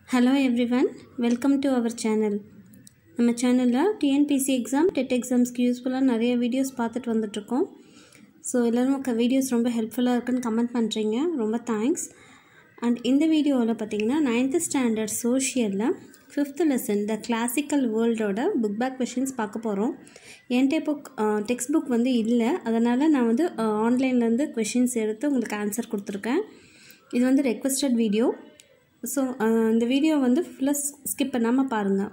Hello everyone welcome to our channel நம்ம சேனலில் TNPSC exam dead எக்ஸாம்ஸ்க்கு யூஸ்ஃபுல்லாக நிறைய வீடியோஸ் பார்த்துட்டு வந்துட்ருக்கோம் ஸோ எல்லோரும் வீடியோஸ் ரொம்ப ஹெல்ப்ஃபுல்லாக இருக்குன்னு கமெண்ட் பண்ணுறீங்க ரொம்ப தேங்க்ஸ் அண்ட் இந்த வீடியோவில் பார்த்தீங்கன்னா நைன்த்து ஸ்டாண்டர்ட் சோஷியலில் ஃபிஃப்த் லெசன் த கிளாசிக்கல் வேர்ல்டோட புக் பேக் கொஷின்ஸ் பார்க்க போகிறோம் என்கிட்ட இப்போ டெக்ஸ்ட் புக் வந்து இல்லை அதனால் நான் வந்து ஆன்லைன்லேருந்து கொஷின்ஸ் எடுத்து உங்களுக்கு ஆன்சர் கொடுத்துருக்கேன் இது வந்து ரெக்வஸ்டட் வீடியோ ஸோ இந்த வீடியோ வந்து ஃபுல்லாக ஸ்கிப் பண்ணாமல் பாருங்கள்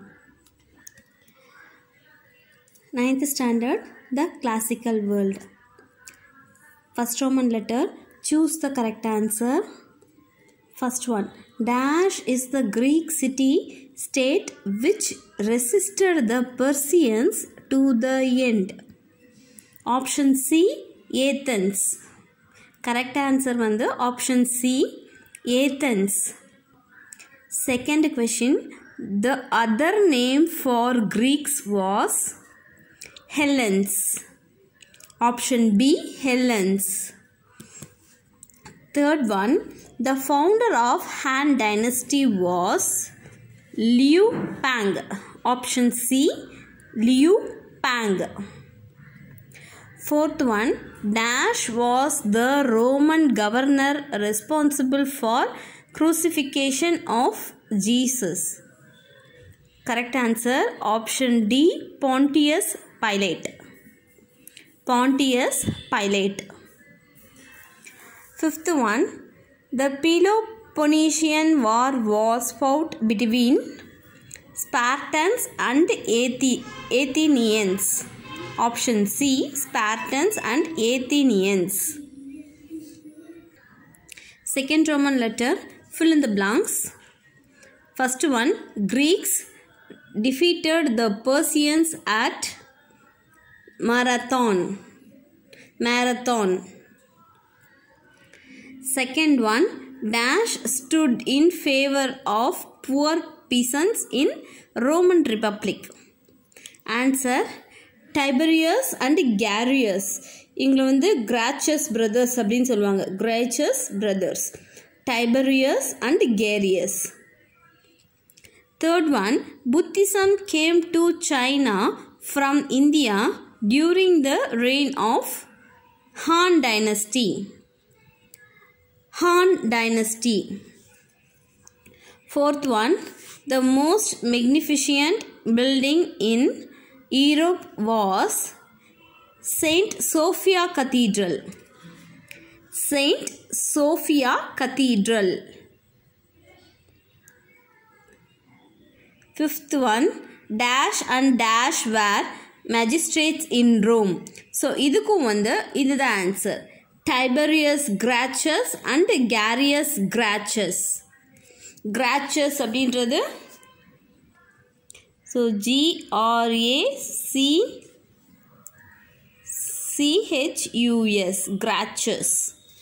ninth standard the classical world first Roman letter choose the correct answer first one dash is the Greek city state which resisted the Persians to the end option C Athens correct answer வந்து option C Athens Second question The other name for Greeks was Hellenes. Option B Hellenes. Third one The founder of Han Dynasty was Liu Pang. Option C Liu Pang. Fourth one Dash was the Roman governor responsible for crucifixion of Jesus. Correct answer option D Pontius Pilate. Pontius Pilate. Fifth one The Peloponnesian War was fought between Spartans and Athi- Athenians. Option C Spartans and Athenians. Second Roman letter fill in the blanks. First one Greeks defeated the Persians at Marathon. Marathon. Second one Dash stood in favor of poor peasants in Roman Republic. Answer Tiberius and Gaius இங்கே வந்து Gracchus brothers அப்படின்னு சொல்லுவாங்க Gracchus brothers Tiberius and Gaius third one Buddhism came to China from India during the reign of Han dynasty Han dynasty fourth one the most magnificent building in Europe was Saint Sophia Cathedral. Saint Sophia Cathedral. Fifth one dash and dash were magistrates in Rome. So இதுக்கும் வந்து இதுதான் answer Tiberius Gracchus and Gaius Gracchus Gracchus அப்படின்றது so G R A C C H U S Gracchus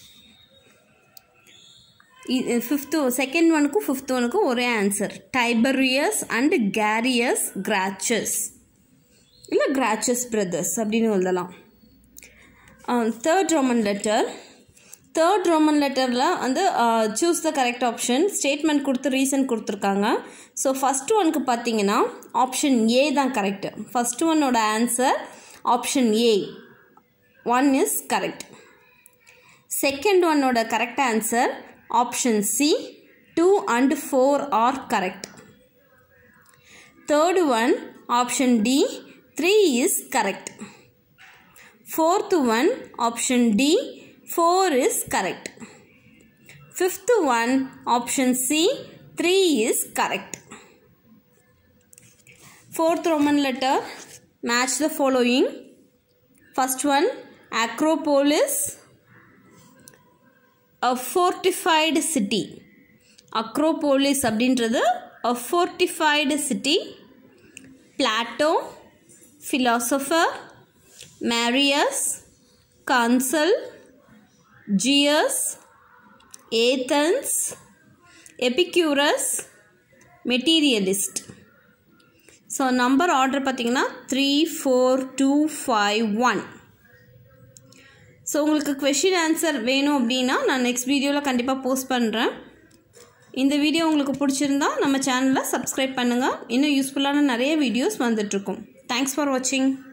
fifth second ஒனுக்கும் fifth ஒனுக்கும் ஒரே answer Tiberius and Gaius Gracchus இல்லை Gracchus brothers அப்படின்னு எழுதலாம் third Roman letter third Roman லெட்டரில் வந்து choose the correct option statement கொடுத்து ரீசன் கொடுத்துருக்காங்க ஸோ ஃபஸ்ட்டு ஒனுக்கு பார்த்தீங்கன்னா ஆப்ஷன் ஏ தான் கரெக்டு ஃபஸ்ட்டு ஒன்னோட answer option A one is correct second ஒன்னோட correct answer option C two and four are correct third one option D three is correct fourth one option D 4 is correct. Fifth one, option C, 3 is correct. Fourth Roman letter, match the following. First one, Acropolis, a fortified city. Acropolis அப்படின்றது a fortified city. Plato, philosopher. Marius, consul. Zeus Athens Epicurus materialist so number order பார்த்திங்கன்னா three four two five one so உங்களுக்கு question answer வேணும் அப்படின்னா நான் next வீடியோவில் கண்டிப்பாக post பண்ணுறேன் இந்த வீடியோ உங்களுக்கு பிடிச்சிருந்தா நம்ம சேனலை சப்ஸ்கிரைப் பண்ணுங்கள் இன்னும் யூஸ்ஃபுல்லான நிறைய வீடியோஸ் வந்துட்ருக்கும் தேங்க்ஸ் ஃபார் வாட்சிங்